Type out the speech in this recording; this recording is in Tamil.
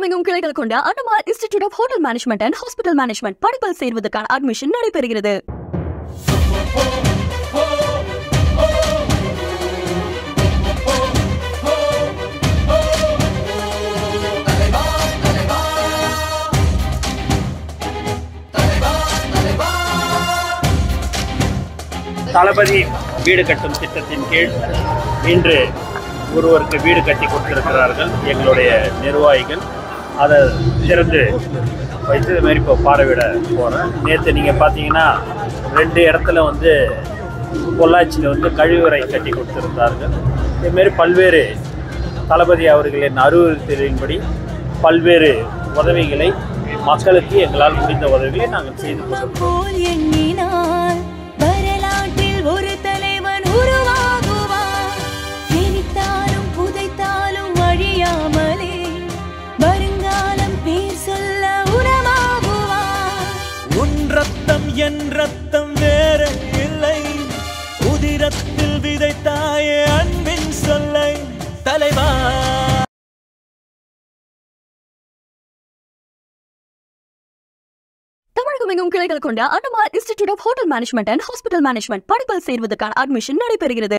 தமிழகமெங்கும் கிளைகள் கொண்ட Annamar institute of hotel management and hospital management படிப்பில் சேர்வதற்கான அட்மிஷன் நடைபெறுகிறது தளபதி வீடு கட்டும் திட்டத்தின் கீழ் இன்று ஒருவருக்கு வீடு கட்டி கொடுத்திருக்கிறார்கள் எங்களுடைய நிர்வாகிகள் அதை திறந்து வைத்து இது மாதிரி இப்போ பார்வையிட போகிறேன் நேற்று நீங்கள் பார்த்தீங்கன்னா ரெண்டு இடத்துல வந்து பொள்ளாச்சியில் வந்து கழிவுறை கட்டி கொடுத்திருந்தார்கள் இதுமாரி பல்வேறு தளபதி அவர்களின் அறிவுறுத்தலின்படி பல்வேறு உதவிகளை மக்களுக்கு எங்களால் முடிந்த உதவியை நாங்கள் செய்து கொண்டிருக்கிறோம் போல் எண்ணினார் வரலாற்றில் ஒரு தலைவன் உருவாகுவார் எரித்தாலும் புதைத்தாலும் அழியாமலே வருங்காலம் பேர் சொல்ல உரமாகுவார் உன் ரத்தம் என் ரத்தம் வேற இல்லை உதிரத்தில் விதைத்தாயே அன்பின் சொல்லை தலைவா தமிழகமெங்கும் கிளைகள் கொண்ட Annamar institute of hotel management and hospital management படிப்பில் சேர்வதற்கான அட்மிஷன் நடைபெறுகிறது